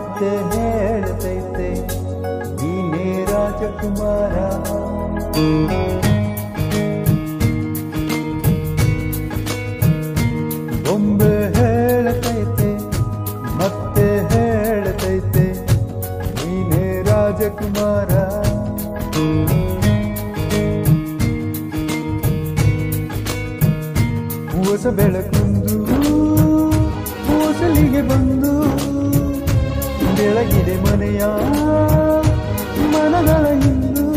ಮತ್ತೆ ಹೇಳ್ತೈತೆ ನೀನೇ ರಾಜಕುಮಾರ ಬೊಂಬೆ ಹೇಳ್ತೈತೆ ಮತ್ತೆ ಹೇಳ್ತೈತೆ ನೀನೇ ರಾಜಕುಮಾರ ಹೊಸ ಬೆಳಕೊಂದು ಹೊಸಲಿಗೆ ಬಂದು ಬೆಳಗಿದೆ ಮನೆಯ ಮನಗಳ ಇಂದು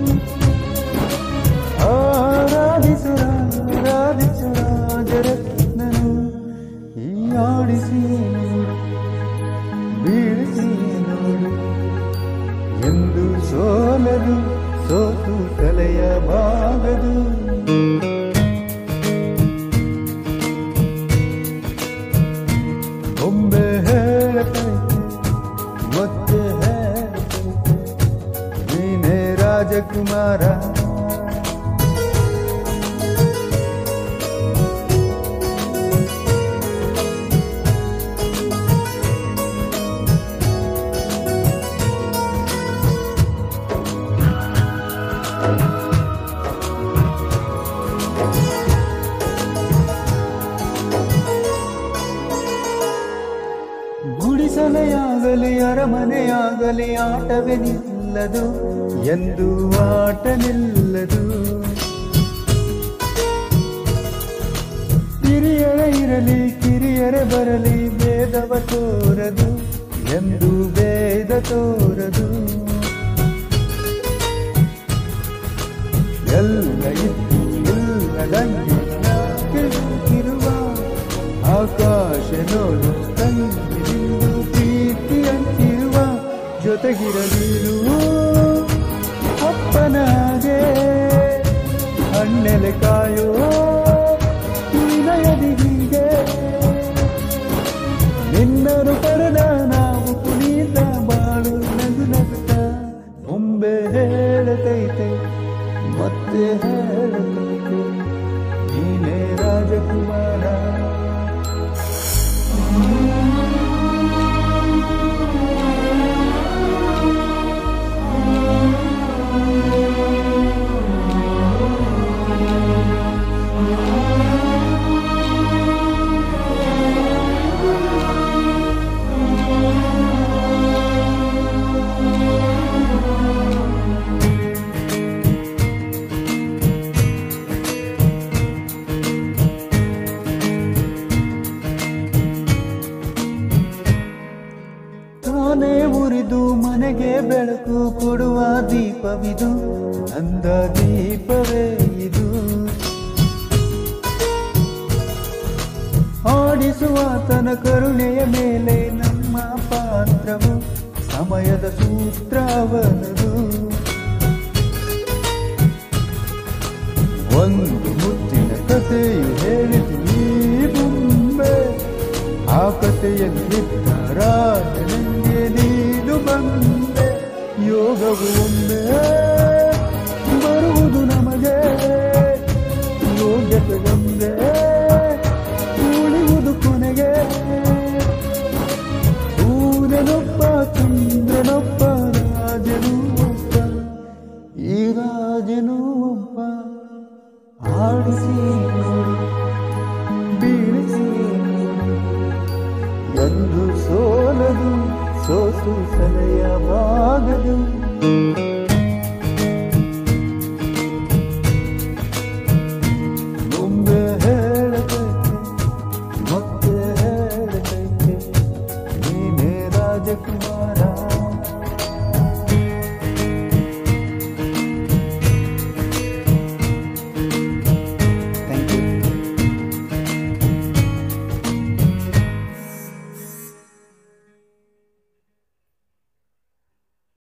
ಆರಾಧಿಸುರ ಆರಾಧಿಸುರ ಜರತ್ನನು ಈ ಆಡಿಸಿ ನೋಡು ಬೀಳಿಸಿ ನೋಡು ಎಂದು ಸೋಲದು ಸೋತು ಕಲೆಯಬಾಗದು ಒಮ್ಮೆ ಹೇಳತೈತೆ ಮತ್ತೆ ಹೇಳತೈತೆ ನೀನೇ ರಾಜಕುಮಾರ ಗುಡಿಸಲೆಯಾಗಲಿ ಅರಮನೆಯಾಗಲಿ ಆಟವೇ ನಿಲ್ಲದು ಎಂದು ಆಟ ನಿಲ್ಲದು ಹಿರಿಯರೇ ಇರಲಿ ಕಿರಿಯರೇ ಬರಲಿ ಭೇದವ ತೋರದು ಎಂದು ಭೇದ ತೋರದು ಎಲ್ಲ ಇದ್ದು ಇಲ್ಲದಂಗೆ ಕೇಳುತ್ತಿರುವ ಆಕಾಶ ನೋಡು ತಂಗಿನಿಂದು ಪ್ರೀತಿಯಂತಿರುವ ಜೊತೆಗಿರಲಿರು ಅಪ್ಪನ ಹಾಗೆ ಹಣ್ಣೆಲೆ ಕಾಯೋ ವಿನಯದಿ ಹೀಗೆ ನಿನ್ನರು ಪಡೆದ ನಾವು ಪುನೀತ ಬಾಳು ನಗು ನಗುತ್ತ ಮುಂಬೆ ಹೇಳತೈತೆ ಮತ್ತೆ ಹೇಳತೈತೆ ನೀನೇ ರಾಜಕುಮಾರ ತಾನೇ ಉರಿದು ಮನೆಗೆ ಬೆಳಕು ಕೊಡುವ ದೀಪವಿದು ನಂದ ದೀಪವೇ ಇದು ಆಡಿಸುವ ತನ ಕರುಣೆಯ ಮೇಲೆ ನಮ್ಮ ಪಾತ್ರವು ಸಮಯದ ಸೂತ್ರವನದು ಒಂದು ಮುತ್ತಿನ ಕಥೆಯು ಹೇಳಿತು ಈ ಬೊಂಬೆ ಆ ಕಥೆಯಲ್ಲಿದ್ದ ರಾಜನಿಗೆ ನೀನು ಬಂದೆ ಯೋಗವು ಒಮ್ಮೆ ಬರುವುದು ನಮಗೆ ಯೋಗ್ಯತೆ ಒಂದೇ ಉಳಿಯುವುದು ಕೊನೆಗೆ ಸೂರ್ಯನೊಬ್ಬ ಚಂದ್ರನೊಬ್ಬ ರಾಜನು ಒಬ್ಬ ಈ ರಾಜನು ಒಬ್ಬ ಆಡಿಸಿ ನೋಡು, ಬೀಳಿಸಿ ನೋಡು. ಎಂದು ಸೋಲದು ಸೋತು ಸಲಯವಾಗದು